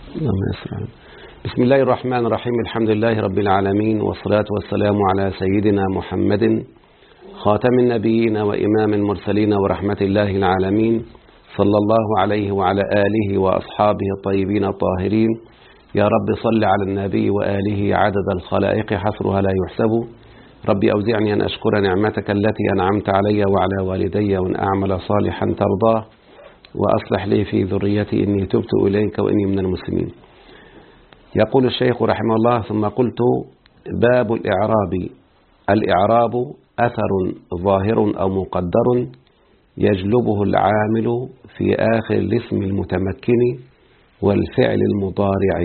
اللهم يسر بسم الله الرحمن الرحيم الحمد لله رب العالمين والصلاة والسلام على سيدنا محمد خاتم النبيين وإمام المرسلين ورحمة الله العالمين صلى الله عليه وعلى آله وأصحابه الطيبين الطاهرين يا رب صل على النبي وآله عدد الخلائق حصرها لا يحسب ربي أوزعني أن أشكر نعمتك التي أنعمت علي وعلى والدي وأن أعمل صالحا ترضاه وأصلح لي في ذريتي إني تبت إليك وإني من المسلمين يقول الشيخ رحمه الله ثم قلت باب الإعراب الإعراب أثر ظاهر أو مقدر يجلبه العامل في آخر الاسم المتمكن والفعل المضارع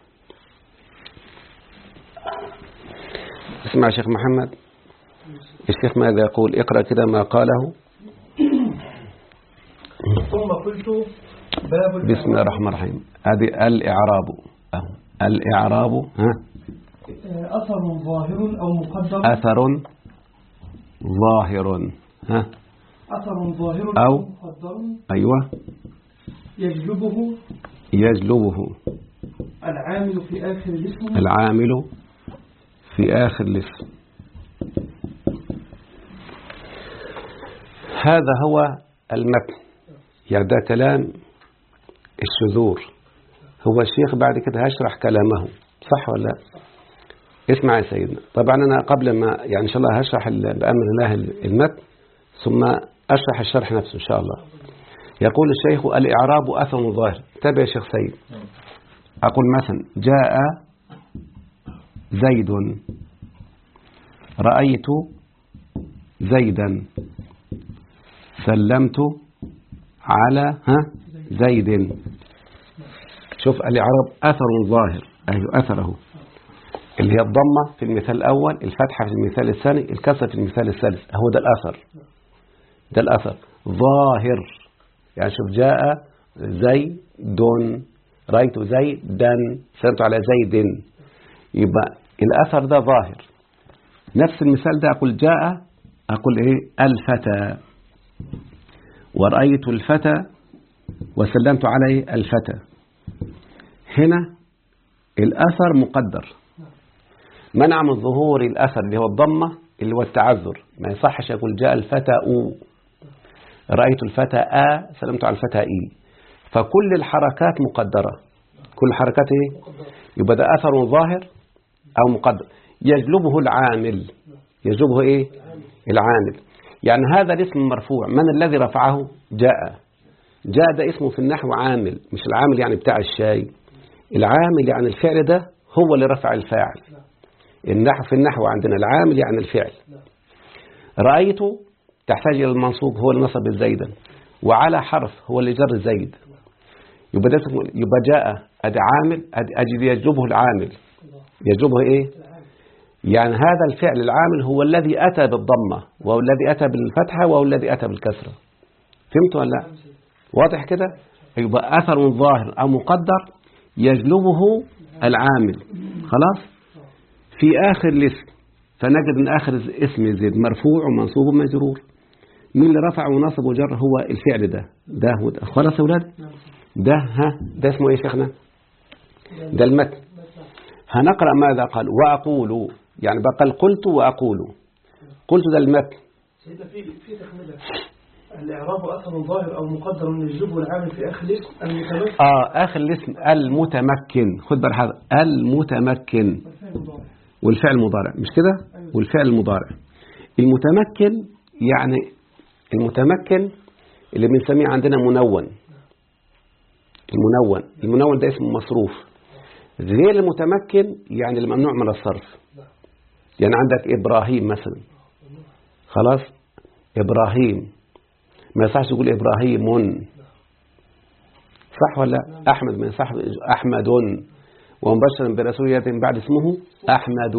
اسمع شيخ محمد الشيخ ماذا يقول اقرأ كده ما قاله ثم قلت باب بسم الله الرحمن الرحيم هذه الإعراب أهو. الإعراب ها أثر ظاهر أو مقدر أثر ظاهر ها أثر ظاهر أو أو مقدر أيوة يجلبه يجلبه العامل في آخر الاسم العامل في آخر الاسم هذا هو المتن يعني ده كلام الشذور هو الشيخ بعد كده هشرح كلامه صح ولا لا اسمع يا سيدنا طبعا أنا قبل ما يعني إن شاء الله هشرح ال- بأمر الله المتن ثم أشرح الشرح نفسه إن شاء الله يقول الشيخ الإعراب أثر ظاهر تابع يا شيخ سيد أقول مثلا جاء زيد رأيت زيدا سلمت على ها زيد شوف الإعراب أثر ظاهر أهل أثره اللي هي الضمة في المثال الأول الفتحة في المثال الثاني الكسرة في المثال الثالث هو ده الأثر ده الأثر ظاهر يعني شوف جاء زيد رأيت زيدا سلمت على زيد يبقى الأثر ده ظاهر نفس المثال ده أقول جاء أقول إيه الفتى ورأيت الفتى وسلمت عليه الفتى هنا الأثر مقدر منع من ظهور الأثر اللي هو الضمة اللي هو التعذر ما يصحش أقول جاء الفتى أو رأيت الفتى آ سلمت على الفتى إي فكل الحركات مقدرة كل حركات إيه يبقى ده أثر ظاهر أو مقدر يجلبه العامل يجلبه إيه العامل يعني هذا الاسم مرفوع من الذي رفعه جاء جاء ده اسمه في النحو عامل مش العامل يعني بتاع الشاي العامل يعني الفعل ده هو اللي رفع الفاعل النحو في النحو عندنا العامل يعني الفعل رأيت تحتاج إلى المنصوب هو اللي نصب زيدا وعلى حرف هو اللي جر زيد يبقى ده اسمه- يبقى جاء أدي عامل أدي أجد يجلبه العامل يجلبه إيه يعني هذا الفعل العامل هو الذي أتى بالضمة وهو الذي أتى بالفتحة وهو الذي أتى بالكسرة فهمت ولا لا واضح كده يبقى أثر ظاهر أو مقدر يجلبه العامل خلاص في آخر الاسم فنجد أن آخر اسم زيد مرفوع ومنصوب ومجرور مين اللي رفع ونصب وجر هو الفعل ده ده هو ده خلاص يا أولاد ده ها ده اسمه إيه يا شيخنا ده المتن هنقرأ ماذا قال وأقول يعني بقى قال قلت وأقول قلت ده المتن سيدنا في في تكملة الإعراب أثر ظاهر أو مقدر يجلبه العامل في آخر الاسم المتمكن آه آخر الاسم المتمكن خد بال هذا المتمكن والفعل المضارع والفعل المضارع مش كده والفعل المضارع المتمكن يعني المتمكن اللي بنسميه عندنا منون المنون المنون ده اسمه مصروف غير المتمكن يعني الممنوع من الصرف يعني عندك إبراهيم مثلا خلاص إبراهيم ما يصحش تقول إبراهيم صح ولا لا؟ أحمد ما يصح أحمد ومبشرا برسول يأتي من بعد اسمه أحمد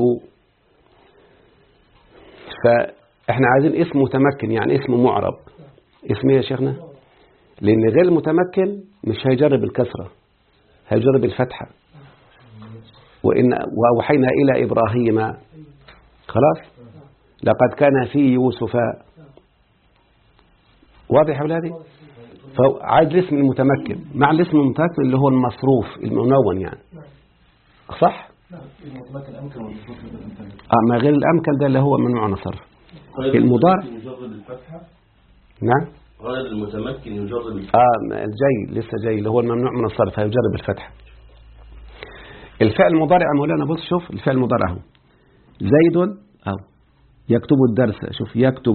فإحنا عايزين اسم متمكن يعني اسم معرب اسم إيه يا شيخنا لأن غير المتمكن مش هيجرب الكسرة هيجرب الفتحة وإن وأوحينا إلى إبراهيم خلاص لقد كان في يوسف واضح يا أولادي فعايز الاسم المتمكن مع الاسم المتمكن اللي هو المصروف المنون يعني صح نعم المتمكن أمكن والمصروف بالأمكان اه ما غير الامكن ده اللي هو ممنوع نصر غير المضارع. المتمكن يجرد الفتحة نعم غير المتمكن يجرد الفتحة اه جاي لسه جاي اللي هو الممنوع من الصرف هيجرب الفتح الفعل المضارع يا مولانا بص شوف الفعل المضارع اهو زيد اهو يكتب الدرس شوف يكتب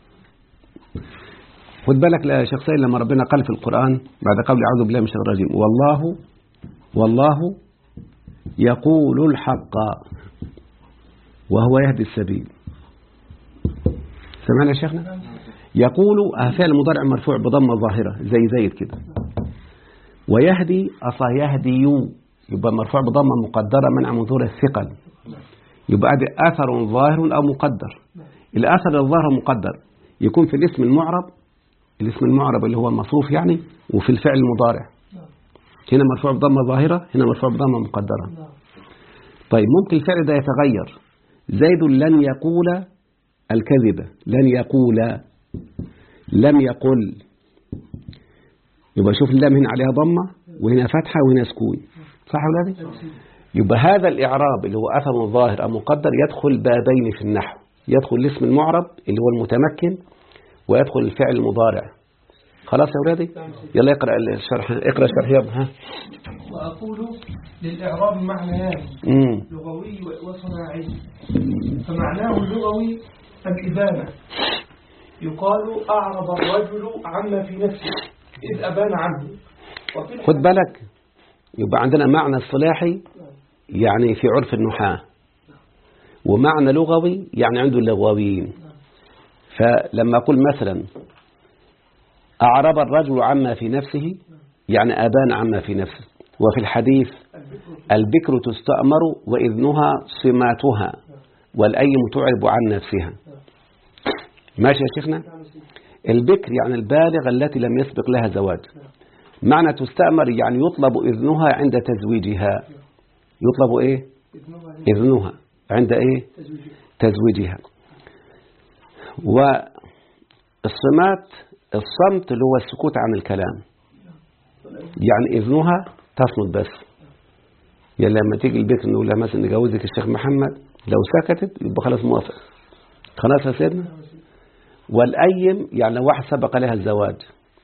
خد بالك لا شخصيا لما ربنا قال في القرآن بعد قول أعوذ بالله من الشيطان الرجيم والله والله يقول الحق وهو يهدي السبيل سمعنا يا شيخنا يقول آه، فعل مضارع مرفوع بضمة ظاهرة زي زيد كده ويهدي أصلا يهدي يبقى مرفوع بضمة مقدرة منع من ظهور الثقل يبقى ده أثر ظاهر أو مقدر الأثر الظاهر مقدر يكون في الاسم المعرب الاسم المعرب اللي هو المصروف يعني وفي الفعل المضارع هنا مرفوع بضمة ظاهرة هنا مرفوع بضمة مقدرة نعم طيب ممكن الفعل ده يتغير زيد لن يقول الكذبة لن يقول لم يقل يبقى شوف اللام هنا عليها ضمة وهنا فتحة وهنا سكون صح ولا لا يبقى هذا الإعراب اللي هو أثر ظاهر أو مقدر يدخل بابين في النحو يدخل الاسم المعرب اللي هو المتمكن ويدخل الفعل المضارع خلاص يا أولادي يلا اقرأ الشرح اقرأ الشرح يلا ها وأقول للإعراب معنيان امم لغوي وصناعي فمعناه اللغوي الإبانة يقال أعرض الرجل عما في نفسه إذ أبان عنه وفي خد بالك يبقى عندنا معنى اصطلاحي يعني في عرف النحاة ومعنى لغوي يعني عنده اللغويين فلما أقول مثلا أعرب الرجل عما في نفسه يعني أبان عما في نفسه وفي الحديث البكر تستأمر وإذنها صماتها والأيم تعرب عن نفسها ماشي يا شيخنا البكر يعني البالغ التي لم يسبق لها زواج معنى تستأمر يعني يطلب إذنها عند تزويجها يطلب إيه إذنها عند إيه تزويجها والصمات الصمت اللي هو السكوت عن الكلام يعني إذنها تصمت بس يعني لما تيجي البكر نقول لها مثلا نجوزك الشيخ محمد لو سكتت يبقى خلاص موافق خلاص يا سيدنا والأيم يعني لو واحد سبق لها الزواج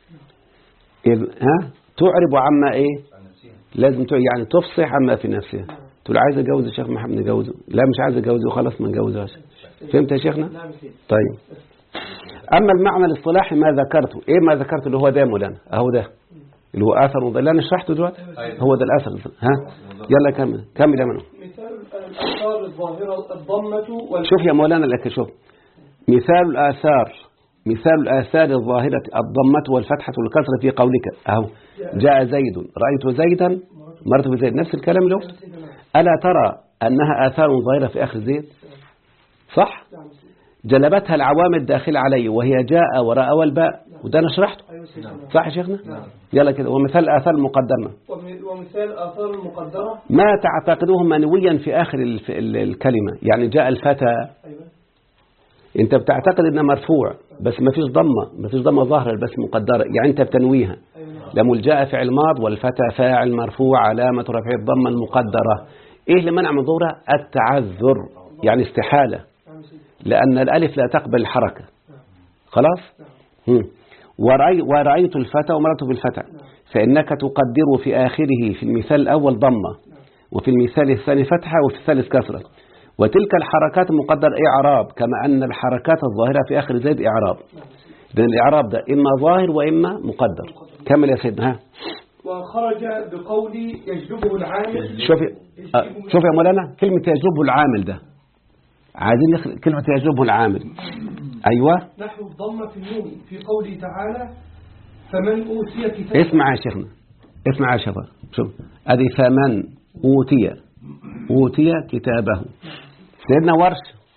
إذ ها تعرب عما إيه لازم تعرب يعني تفصح عما في نفسها تقول عايز أجوز الشيخ محمد نجوزه لا مش عايز أجوزه خلاص ما نجوزهاش فهمت يا شيخنا نعم سيدي طيب أما المعنى الاصطلاحي ما ذكرته إيه ما ذكرته اللي هو ده مولانا أهو ده اللي هو آثر وده اللي أنا شرحته دلوقتي هو ده الأثر ها يلا كمل كمل يا منو مثال الآثار الظاهرة الضمة وال شوف يا مولانا لك شوف مثال الآثار مثال الآثار الظاهرة الضمة والفتحة والكسرة في قولك أهو جاء زيد رأيت زيدا مرت بزيد نفس الكلام له ألا ترى أنها آثار ظاهرة في آخر زيد صح نعم سيدي. جلبتها العوامل الداخلة علي وهي جاء وراء والباء وده أنا شرحته أيوة سيدي نعم. صح يا شيخنا يلا كده ومثال الآثار المقدمة وم- ومثال آثار المقدرة ما تعتقدوه منويا في آخر الف- ال- الكلمة يعني جاء الفتى أيوة انت بتعتقد انها مرفوع بس ما فيش ضمه ما فيش ضمه ظاهره بس مقدره يعني انت بتنويها أيوة نعم. لما الجاء فعل ماض والفتى فاعل مرفوع علامه رفعه الضمه المقدره ايه اللي منع من ظهورها التعذر يعني استحاله نعم سيدي لان الالف لا تقبل الحركه خلاص هم. ورأي ورأيت الفتى ومررت بالفتى فإنك تقدر في آخره في المثال الأول ضمة وفي المثال الثاني فتحة وفي الثالث كسرة وتلك الحركات المقدر إعراب كما أن الحركات الظاهرة في آخر زيد إعراب إذن الإعراب ده إما ظاهر وإما مقدر كمل يا سيدنا ها وخرج بقولي يجلبه العامل شوف آه، شوف يا مولانا كلمة يجلبه العامل ده عايزين نخلق كلمة يجلبه العامل أيوة نحو الضمة في النون في قوله تعالى فمن أوتي كتابه اسمع يا شيخنا اسمع يا شباب شوف ادي فمن اوتي اوتي كتابه سيدنا ورش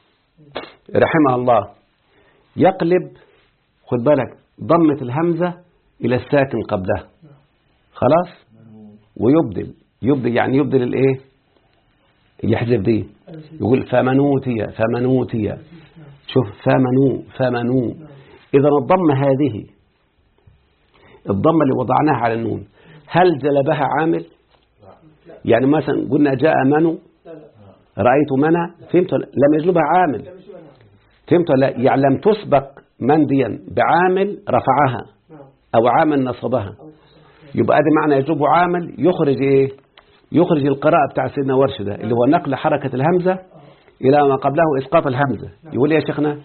رحمه الله يقلب خد بالك ضمة الهمزة إلى الساكن قبلها خلاص ويبدل يبدل يعني يبدل الايه يحذف دي يقول فمنوتي فمنوتي شوف فمنو فمنو إذا الضمة هذه الضمة اللي وضعناها على النون هل جلبها عامل يعني مثلا قلنا جاء منو لا لا رأيت منى فهمت ولا- لم يجلبها عامل لا مش أنا فهمت ولا لا؟ يعني لم تسبق منديا بعامل رفعها نعم أو عامل نصبها يبقى ده معنى يجلب عامل يخرج إيه يخرج القراءة بتاع سيدنا ورش ده اللي هو نقل حركة الهمزة إلى ما قبله إسقاط الهمزة يقول إيه يا شيخنا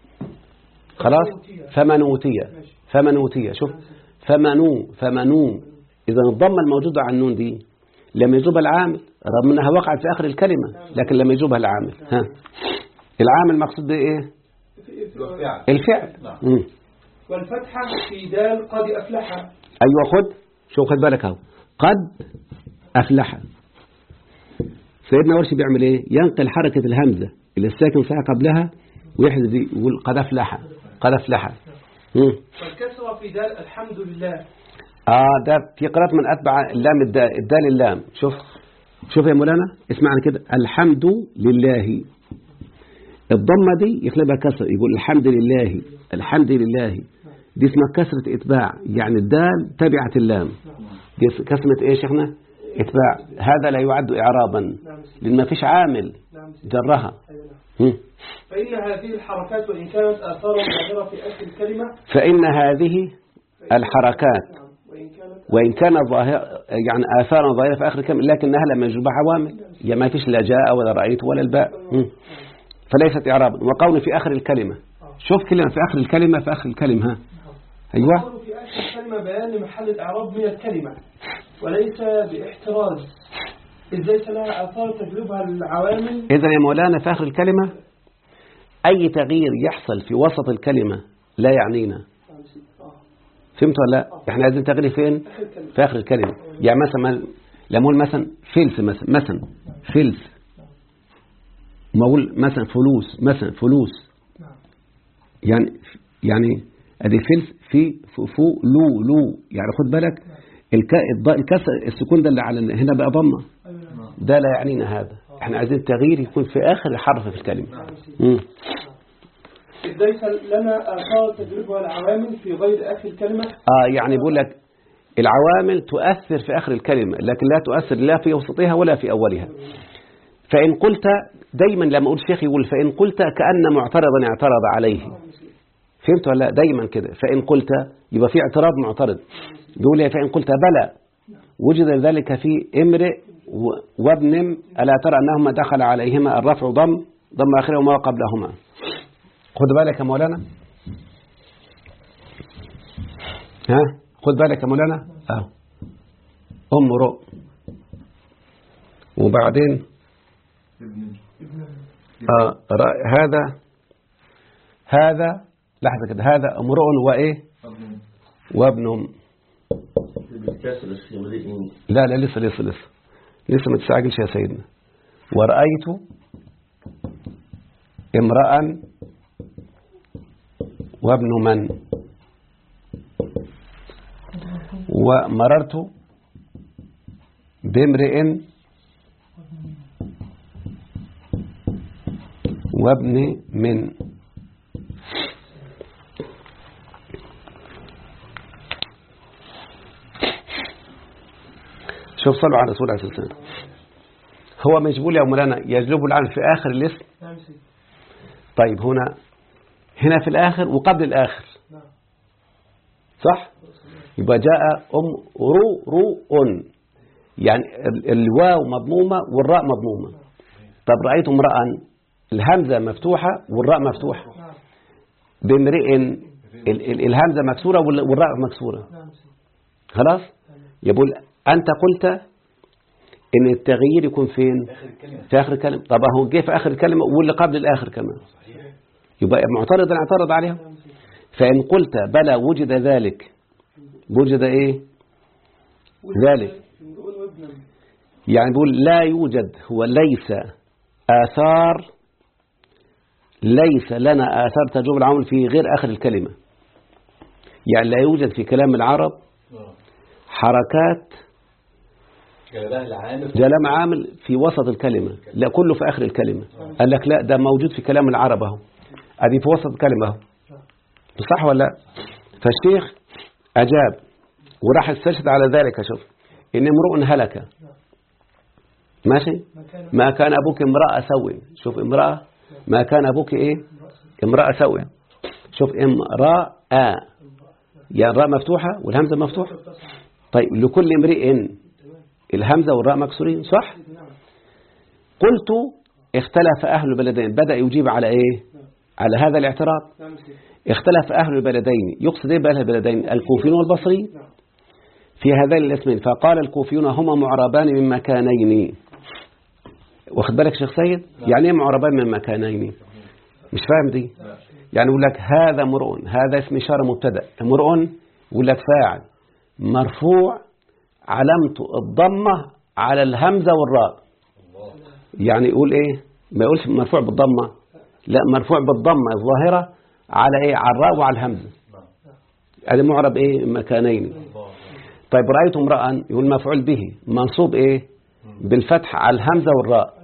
خلاص فمنوتية فمنوتية شوف فمنو فمنو إذا الضمة الموجودة على النون دي لم يجوبها العامل رغم أنها وقعت في آخر الكلمة لكن لم يجوبها العامل ها العامل مقصود به إيه الفعل الفعل نعم. مم. والفتحة في دال قد أفلح أيوة خد شوف خد بالك اهو قد أفلح سيدنا ورشي بيعمل إيه ينقل حركة الهمزة اللي الساكن فيها قبلها ويحذف دي يقول قد أفلح قد أفلح مم. والكسرة في دال الحمد لله آه ده في قراءة من أتبع اللام الدال, الدال اللام شوف شوف يا مولانا اسمعنا كده الحمد لله الضمة دي يقلبها كسر يقول الحمد لله الحمد لله دي اسمها كسرة إتباع يعني الدال تبعت اللام دي اس- كسرة إيه يا شيخنا إتباع هذا لا يعد إعرابا نعم لأن ما فيش عامل نعم جرها أيوة نعم. هم. فإن هذه الحركات وإن كانت آثارا ظاهرة في آخر الكلمة فإن هذه الحركات نعم وإن كانت وإن كان ظاهر يعني آثارا ظاهرة في آخر الكلمة لكنها لما يجوبها عوامل يا ما فيش لا جاء ولا رأيت ولا الباء مم. فليست إعرابا وقول في آخر الكلمة شوف كلمة في آخر الكلمة في آخر الكلمة ها أيوة القول في آخر الكلمة بيان لمحل الإعراب من الكلمة وليس باحتراز إذ ليس لها آثار تجلبها العوامل إذا يا مولانا في آخر الكلمة أي تغيير يحصل في وسط الكلمة لا يعنينا آه. فهمت ولا لا احنا عايزين تغيير فين آخر الكلمة في آخر الكلمة يعني مثلا لما أقول مثلا فلس مثلا مثلا فلس ما أقول مثلا فلوس مثلا فلوس نعم. يعني يعني ادي فلس في فو فو لو لو يعني خد بالك الك الض- الكسر السكون ده اللي على هنا بقى ضمه أيوة نعم. ده لا يعنينا هذا احنا عايزين التغيير يكون في اخر حرف في الكلمه مم. إذ ليس لنا آثار تجلبها العوامل في غير آخر الكلمة اه يعني بيقول لك العوامل تؤثر في اخر الكلمه لكن لا تؤثر لا في وسطها ولا في اولها فان قلت دايما لما اقول شيخ يقول فان قلت كان معترضا اعترض عليه فهمت ولا لا؟ دايما كده فإن قلت يبقى في اعتراض معترض بيقول لي فإن قلت بلى وجد ذلك في امرئ و- وابن ألا ترى أنهما دخل عليهما الرفع ضم ضم آخره وما قبلهما خد بالك يا مولانا ها خد بالك يا مولانا اهو أم رؤ وبعدين آه رأ- هذا هذا لحظة كده هذا امرؤ وإيه وابن بالكسر الشمري لا لا لسه لسه لسه لسه ما تستعجلش يا سيدنا ورأيت امرأ وابن من ومررت بامرئ وابن من شوف صلوا على رسول الله صلى الله عليه وسلم هو مجبول يا مولانا يجلب العمل في آخر الاسم نعم سيدي طيب هنا هنا في الآخر وقبل الآخر نعم صح يبقى جاء أم رو رو أن يعني ال- الواو مضمومة والراء مضمومة طب رأيت امرأ الهمزة مفتوحة والراء مفتوحة نعم بامرئ ال- ال- الهمزة مكسورة وال- والراء مكسورة نعم سيدي خلاص يقول أنت قلت إن التغيير يكون فين في آخر الكلمة طب هو جه في آخر الكلمة واللي قبل الآخر كمان يبقى معترضا اعترض عليها نعم سيدي فإن قلت بلى وجد ذلك وجد إيه ذلك نقول وابنا يعني بيقول لا يوجد هو ليس آثار ليس لنا آثار تجوب العمل في غير آخر الكلمة يعني لا يوجد في كلام العرب حركات جلبها العامل جلام عامل في وسط الكلمة لا كله في آخر الكلمة قال لك لا ده موجود في كلام العرب اهو ادي في وسط الكلمة اهو صح ولا لا فالشيخ أجاب وراح استشهد على ذلك شوف إن امرؤ هلك ماشي ما كان ما كان أبوك امرأة سوي شوف امرأة ما كان أبوك إيه امرأة سوي شوف امرأة يا الراء مفتوحة والهمزة مفتوحة طيب لكل امرئ الهمزة والراء مكسورين صح قلت اختلف أهل البلدين بدأ يجيب على إيه على هذا الاعتراض نعم سيدي. اختلف أهل البلدين يقصد إيه بأهل البلدين الكوفيون والبصريين نعم. في هذين الاسمين فقال الكوفيون هما معربان من مكانين واخد بالك شيخ سيد يعني ايه معربان من مكانين مش فاهم دي يعني يقول لك هذا مرء هذا اسم إشارة مبتدا مرء يقول لك فاعل مرفوع علامته الضمة على الهمزة والراء يعني يقول ايه ما يقولش مرفوع بالضمة لا مرفوع بالضمة الظاهرة على ايه على الراء وعلى الهمزة هذا معرب ايه مكانين طيب رأيت امرأ يقول مفعول به منصوب ايه بالفتح على الهمزة والراء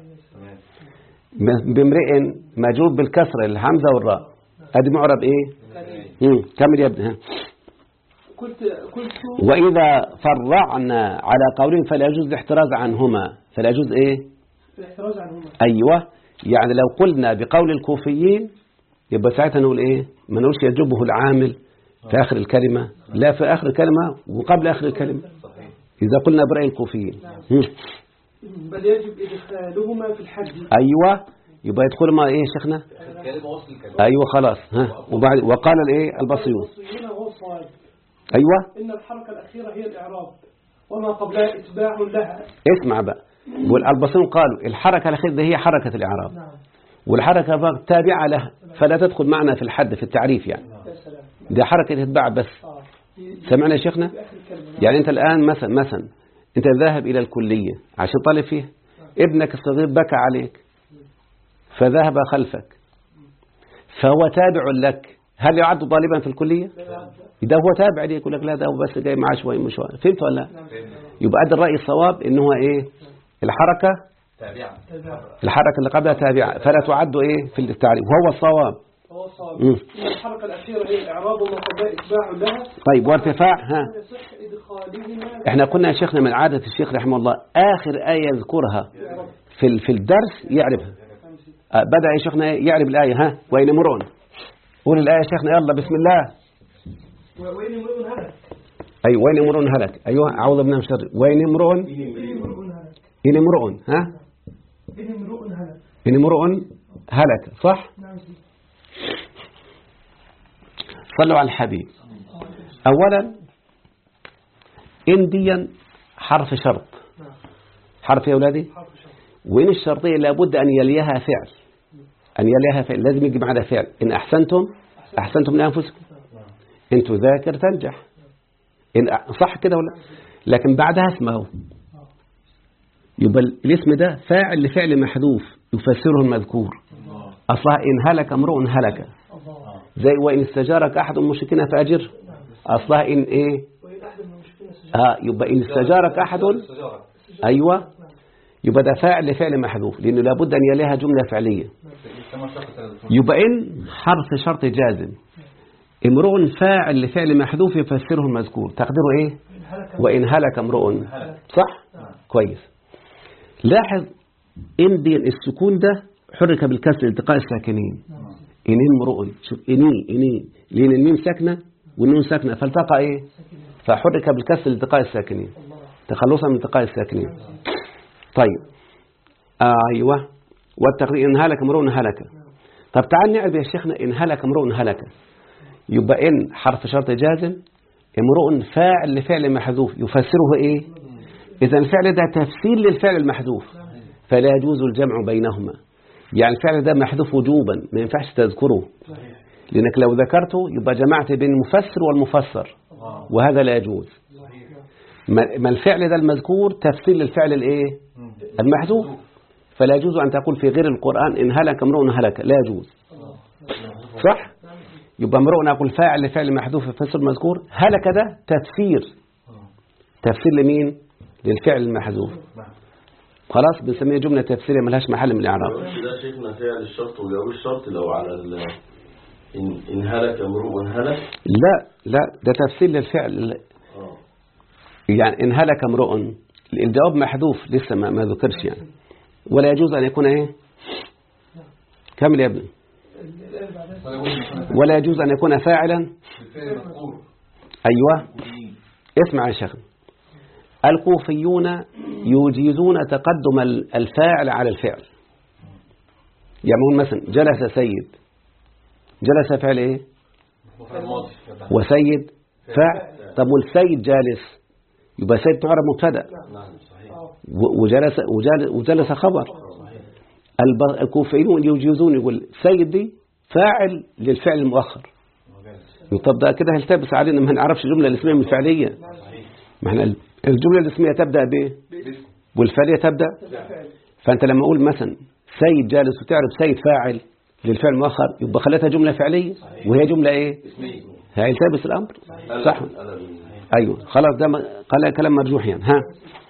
بامرئ مجرور بالكسر الهمزة والراء ادي معرب ايه مم. كمل يا ابني ها. قلت قلت وإذا فرعنا على قولهم فلا يجوز الاحتراز عنهما فلا يجوز ايه الاحتراز عنهما أيوة يعني لو قلنا بقول الكوفيين يبقى ساعتها نقول إيه ما نقولش يجبه العامل في آخر الكلمة لا في آخر الكلمة وقبل آخر الكلمة إذا قلنا برأي الكوفيين هم. بل يجب إدخالهما في الحد أيوة يبقى يدخل ما إيه شيخنا كلمة وصل الكلام أيوة خلاص ها وبعد وقال الإيه البصريون البصريين وهو الصواب أيوة إن الحركة الأخيرة هي الإعراب وما قبلها إتباع لها اسمع بقى والبصريون قالوا الحركة الأخيرة دي هي حركة الإعراب نعم والحركة بقى تابعة لها فلا تدخل معنا في الحد في التعريف يعني يا سلام دي حركة تتبع بس آه في- سمعنا يا شيخنا في آخر الكلمة نعم. يعني أنت الآن مثلا مثلا أنت ذاهب إلى الكلية عشان طالب فيها ابنك الصغير بكى عليك فذهب خلفك فهو تابع لك هل يعد طالبا في الكلية؟ ده هو تابع ليك يقول لك لا ده هو بس جاي معاه شوية مش شوية فهمت ولا لا؟ يبقى ده الرأي الصواب إن هو إيه؟ الحركة تابعا الحركة اللي قبلها تابعة فلا تعد إيه في التعريف وهو الصواب هو الصواب مم. إن الحركة الأخيرة هي الإعراب وما قبلها إتباع لها طيب وارتفاع ها يصح إدخالهما احنا قلنا يا شيخنا من عادة الشيخ رحمه الله آخر آية يذكرها في ال- في الدرس يعرفها آه، بدأ يا شيخنا يعرف الآية ها وين مرون قول الآية يا شيخنا يلا بسم الله وين امرؤ هلك أي وين مرون هلك أيوه أعوذ بالله من الشر وين مرون إن امرؤ هلك إن امرؤ ها إن امرؤ هلك إن امرؤ هلك صح نعم سيدي. صلوا على الحبيب أولا إن ديا حرف شرط نعم حرف يا أولادي حرف شرط وإن الشرطية لابد أن يليها فعل أن يليها فعل لازم يجي معنا فعل إن أحسنتم أحسنتم لأنفسكم إن تذاكر تنجح إن أ- صح كده ولا لكن بعدها اسمه يبقى الاسم ده فاعل لفعل محذوف يفسره المذكور أصلها إن هلك امرؤ هلك الله زي وإن استجارك أحد المشركين فأجر أصلها إن إيه وإن أحد من المشركين سجد آه يبقى إن استجارك أحد الشجرة أيوة يبقى ده فاعل لفعل محذوف لأنه لابد أن يليها جملة فعلية كما شرط ثلاثة يبقى إن حرف شرط جازم امرؤ فاعل لفعل محذوف يفسره المذكور تقديره إيه إن هلك وإن هلك امرؤ صح كويس لاحظ إن دي السكون ده حرك بالكسر التقاء الساكنين إن امرؤ شوف إني إني لأن الميم ساكنة والنون ساكنة فالتقى إيه فحرك بالكسر التقاء الساكنين تخلصا من التقاء الساكنين طيب آه أيوة والتقدير إن هلك امرؤ هلك طب تعال نعرف يا شيخنا إن هلك امرؤ هلك يبقى إن حرف شرط جازم امرؤ فاعل لفعل محذوف يفسره إيه إذا الفعل ده تفسير للفعل المحذوف فلا يجوز الجمع بينهما يعني الفعل ده محذوف وجوبا ما ينفعش تذكره لأنك لو ذكرته يبقى جمعت بين المفسر والمفسر وهذا لا يجوز ما ما الفعل ده المذكور تفسير للفعل الايه المحذوف فلا يجوز أن تقول في غير القرآن إن هلك امرؤ هلك لا يجوز صح يبقى امرؤ أقول فاعل لفعل محذوف يفسر المذكور هلك ده تفسير تفسير لمين للفعل المحذوف خلاص بنسميها جملة تفسيرية ملهاش محل من الإعراب ده شيخنا فعل الشرط وجواب الشرط لو على ال إن, إن هلك امرؤ هلك لا لا ده تفسير للفعل اه يعني إن هلك امرؤ الجواب محذوف لسه ما, ما ذكرش يعني ولا يجوز أن يكون إيه كمل يا ابني الآية اللي بعدها ولا يجوز أن يكون ولا يجوز أن يكون فاعلا بالفعل مذكور أيوة اسمع يا شيخ الكوفيون يجيزون تقدم ال- الفاعل على الفعل يعني نقول مثلا جلس سيد جلس فعل ايه مفعول ماضي وسيد فاعل طب والسيد جالس يبقى سيد تعرب مبتدا نعم صحيح و- وجلس وجال- وجلس خبر الب- الكوفيون يجيزون يقول سيد دي فاعل للفعل المؤخر طب ده كده هيلتبس علينا ما نعرفش الجملة الاسمية من الفعلية ما احنا الجملة الاسمية تبدأ بايه والفعلية تبدأ فأنت لما أقول مثلا سيد جالس وتعرف سيد فاعل للفعل المؤخر يبقى خليتها جملة فعلية وهي جملة ايه اسمي هيلتبس الأمر صح أنا أيوه خلاص ده م- قال كلام مرجوح يعني ها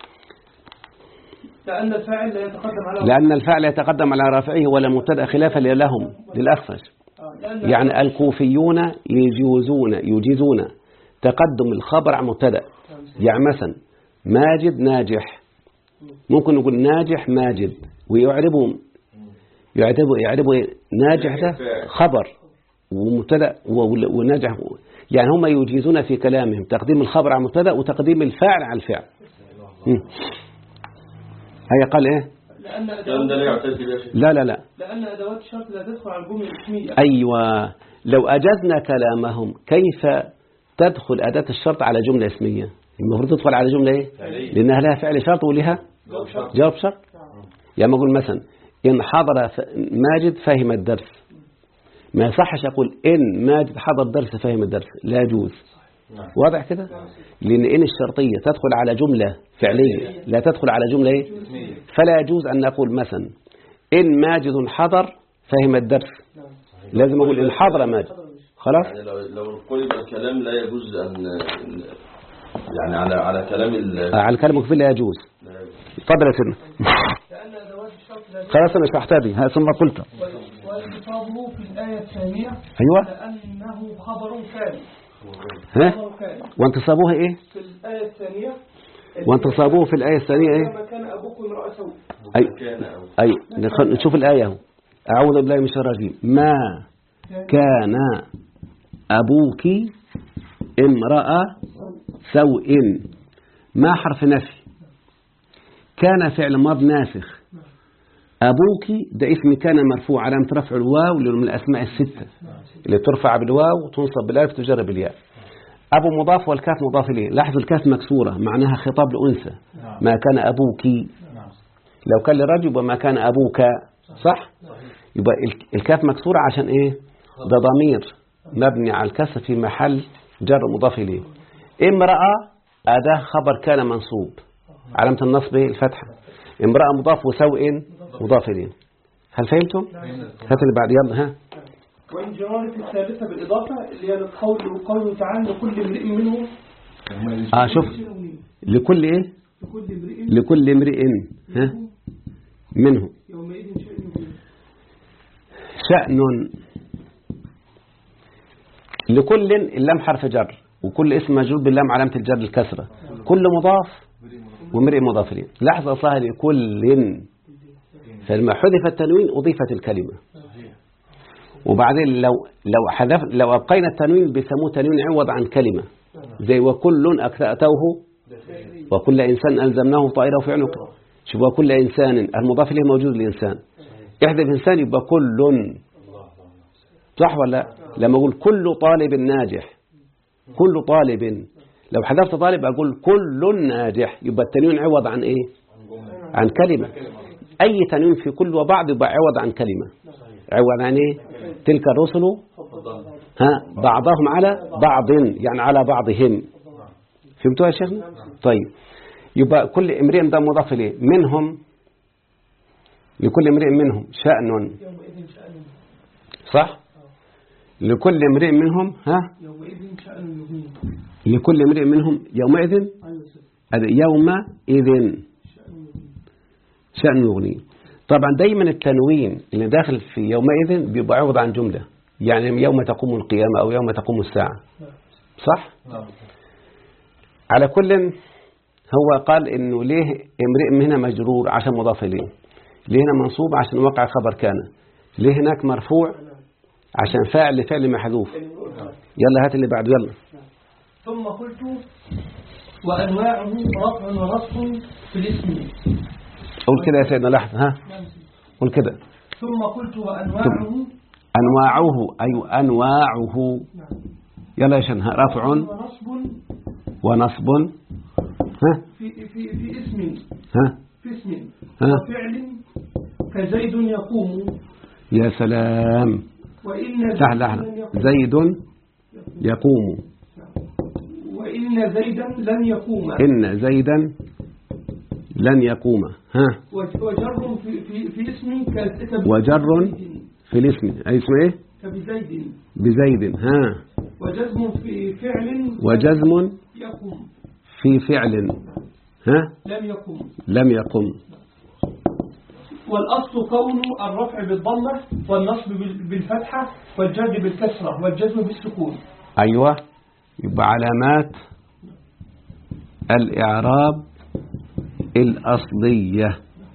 لأن الفاعل لا يتقدم على لأن الفعل يتقدم على رافعه ولا مبتدا خلافا لهم للأخفش آه، لأن يعني الكوفيون يجوزون يجيزون تقدم الخبر على مبتدا يعني مثلا ماجد ناجح ممكن نقول ناجح ماجد ويعربوا يعربوا يعربوا إيه؟ ناجح ده خبر ومبتدا و- وناجح يعني هم يجيزون في كلامهم تقديم الخبر على المبتدا وتقديم الفاعل على الفعل مم. هي قال ايه لأن الكلام ده لا أدوات يعتد به شيء لا لا لا لأن أدوات الشرط لا تدخل على الجملة الاسمية أيوة لو أجزنا كلامهم كيف تدخل أداة الشرط على جملة اسمية المفروض تدخل على جملة إيه لأنها لها فعل شرط ولها جواب شرط جواب شرط يعني ما أقول مثلا إن حضر ف- ماجد فهم الدرس ما يصحش أقول إن ماجد حضر الدرس فهم الدرس لا يجوز واضح كده لأن إن الشرطية تدخل على جملة فعلية لا تدخل على جملة إيه فلا يجوز أن نقول مثلا إن ماجد حضر فهم الدرس لازم أقول إن حضر ماجد خلاص يعني لو لو قلب الكلام لا يجوز أن إن- يعني على على كلام ال آه، على الكلام في لا يجوز لا يجوز. اتفضل يا سيدنا لأن أدوات الشرط لا تدخل خلاص أنا شرحتها دي ها ثم قلت وانتصابه في الآية الثانية أيوة لأنه خبر كامل ها خبر كامل وانتصابوها إيه في الآية الثانية وانتصابوه في الآية الثانية إيه كما كان أبوكم امرأة سوء أي كان أو أي نخ- نشوف الآية اهو أعوذ بالله من الشيطان الرجيم ما كان أبوك امرأة سوء ما حرف نفي كان فعل ماض ناسخ أبوك ده اسم كان مرفوع علامة رفع الواو اللي من الأسماء الستة اللي ترفع بالواو وتنصب بالألف تجر بالياء أبو مضاف والكاف مضاف إليه لاحظوا الكاف مكسورة معناها خطاب لأنثى ما كان أبوك لو كان للرجل يبقى ما كان أبوك صح يبقى الك- الكاف مكسورة عشان إيه ده ضمير مبني على الكسر في محل جر مضاف إليه امرأة أداة خبر كان منصوب علامة النصب إيه؟ الفتحة امرأة مضاف وسوء مضاف إليه هل فهمتم؟ هات اللي بعد يلا ها وإن جرار في الثالثة بالإضافة اللي هي القول قوله تعالى لكل امرئ منهم آه شوف لكل إيه لكل امرئ لكل امرئ ها منه يومئذ شأن يغنيه. شأن لكل اللام حرف جر وكل اسم مجرور باللام علامة الجر الكسرة كل مضاف وامرئ مضاف إليه لاحظ أصلها لكل فلما حذف التنوين أضيفت الكلمة وبعدين لو لو حذف لو أبقينا التنوين بيسموه تنوين عوض عن كلمة زي وكل أكتأتوه وكل إنسان ألزمناه طائره في عنقه شوف وكل إنسان المضاف إليه موجود الإنسان احذف إنسان يبقى كل صح ولا لا؟ لما أقول كل طالب ناجح كل طالب لو حذفت طالب أقول كل ناجح يبقى التنوين عوض عن إيه عن كلمة أي تنوين في كل وبعض يبقى عوض عن كلمة عوض عن إيه تلك الرسل ها بعضهم على بعض يعني على بعضهم فهمتوا يا شيخنا طيب يبقى كل امرئ ده مضاف إليه منهم لكل امرئ منهم شأن يومئذ شأن صح لكل امرئ منهم ها يومئذ شأن يغنيه لكل امرئ منهم يومئذ أيوة سيدي. هذا يومئذ شأن يغنيه طبعا دايما التنوين اللي داخل في يومئذ بيبقى عوض عن جملة يعني يوم تقوم القيامة أو يوم تقوم الساعة صح نعم على كل هو قال انه ليه امرئ من هنا مجرور عشان مضاف اليه ليه هنا منصوب عشان وقع خبر كان ليه هناك مرفوع عشان فاعل لفعل محذوف يلا هات اللي بعده يلا ثم قلت وأنواعه رفع ونصب في الاسم قول كده يا سيدنا لحظة ها قول كده ثم قلت وأنواعه أنواعه أي أنواعه يلا يا شن ها رفع ونصب ونصب ها في في في اسم ها في اسم ها. وفعل كزيد يقوم يا سلام وإن لحظة زيدا لحظة لن يقوم زيد يقوم وإن زيدا لن يقوم إن زيدا لن يقوم ها وج- وجر في في في اسم ك- كب- وجر كبزيد. في الاسم أي اسم إيه كبزيد بزيد ها وجزم في فعل وجزم يقوم في فعل ها لم يقوم لم يقم والأصل كون الرفع بالضمة والنصب بال- بالفتحة والجر بالكسرة والجزم بالسكون أيوة يبقى علامات الإعراب الأصلية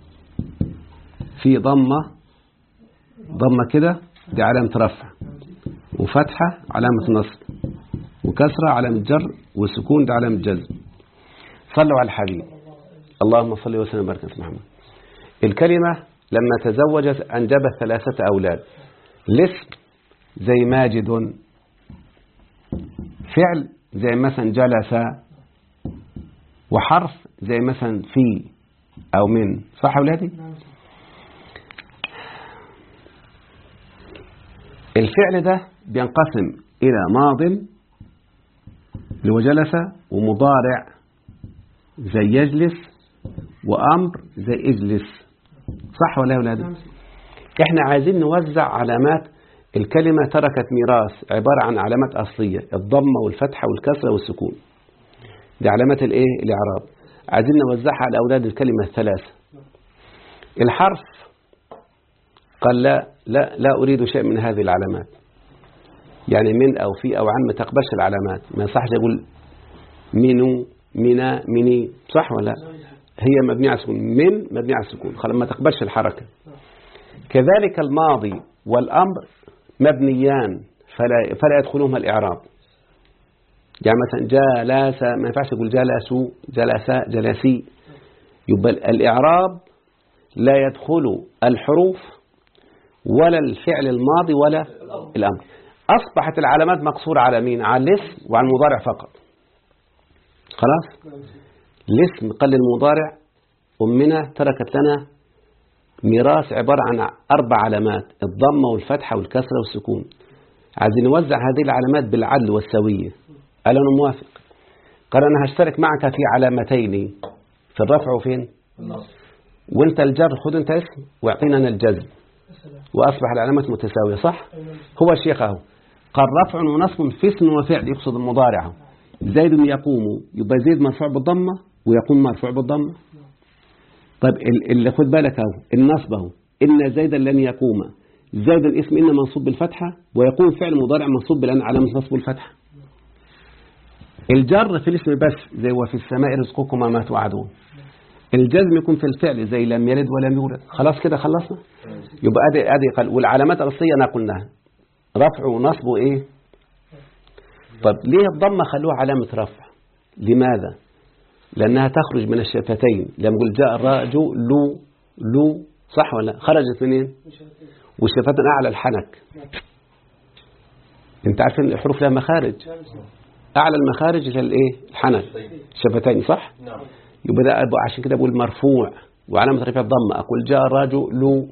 في ضمة ضمة كده دي علامة رفع وفتحة علامة نصب وكسرة علامة جر وسكون دي علامة جزم صلوا على الحبيب اللهم صل وسلم وبارك على محمد الكلمة لما تزوجت أنجبت ثلاثة أولاد الاسم زي ماجد فعل زي مثلا جلس وحرف زي مثلا في أو من صح أولادي الفعل ده بينقسم إلى ماض اللي هو جلس ومضارع زي يجلس وأمر زي اجلس صح ولا يا أولادي احنا عايزين نوزع علامات الكلمة تركت ميراث عبارة عن علامات أصلية الضمة والفتحة والكسرة والسكون دي علامات الايه الإعراب عايزين نوزعها على أولاد الكلمة الثلاثة الحرف قال لا لا لا أريد شيء من هذه العلامات يعني من أو في أو عن ما تقبلش العلامات ما يصحش أقول منو منا مني صح ولا لا؟ هي مبنية على السكون من مبنية على السكون خلاص ما تقبلش الحركة كذلك الماضي والأمر مبنيان فلا, فلا يدخلهما الإعراب يعني مثلا جلس ما ينفعش تقول جلسوا جلس جلسي يبقى الإعراب لا يدخل الحروف ولا الفعل الماضي ولا الأمر أصبحت العلامات مقصورة على مين على الاسم وعلى المضارع فقط خلاص الاسم قل المضارع أمنا تركت لنا ميراث عبارة عن أربع علامات الضمة والفتحة والكسرة والسكون عايزين نوزع هذه العلامات بالعدل والسوية قال أنا موافق قال أنا هشترك معك في علامتين في الرفع وفين النص وانت الجر خد انت اسم واعطينا انا الجزم واصبح العلامات متساوية صح هو الشيخ اهو قال رفع ونصب في اسم وفعل يقصد المضارع اهو. زيد يقوم يبقى زيد مرفوع بالضمة ويقوم مرفوع بالضمة طيب ال- اللي خد بالك اهو النصب اهو ان زيدا لن يقوم زيدا اسم ان منصوب بالفتحة ويقوم فعل مضارع منصوب بالان علامة نصب الفتحة الجر في الاسم بس زي وفي السماء رزقكم ما توعدون الجزم يكون في الفعل زي لم يلد ولم يولد خلاص كده خلصنا يبقى ادي ادي قال والعلامات الاصليه انا قلناها رفع ونصب وايه طب ليه الضمه خلوها علامه رفع لماذا لانها تخرج من الشفتين لما نقول جاء الرجل لو لو صح ولا لا؟ خرجت منين والشفتين اعلى الحنك انت عارفين الحروف لها مخارج اعلى المخارج هي الايه الحنك شفتين صح نعم يبقى ده أبو- عشان كده بقول مرفوع وعلامة رفع الضمة أقول جاء الرجل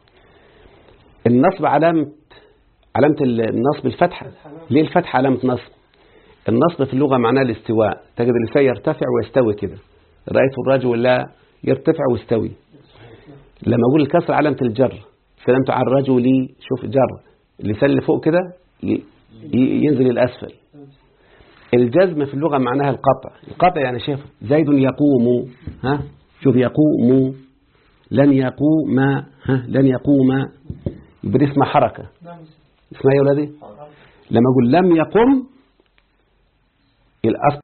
النصب علامة علامة النصب الفتحة ليه الفتحة علامة نصب النصب في اللغة معناه الاستواء تجد اللسان يرتفع ويستوي كده رأيت الرجل لا يرتفع ويستوي لما أقول الكسر علامة الجر سلمت على الرجل شوف جر اللسان اللي فوق كده ي- ي- ينزل الأسفل الجزم في اللغة معناها القطع القطع يعني شوف زيد يقوم ها شوف يقوم لن يقوم ها لن يقوم يبقى دي اسمها حركة اسمها ايه يا ولادي لما اقول لم يقم الأصل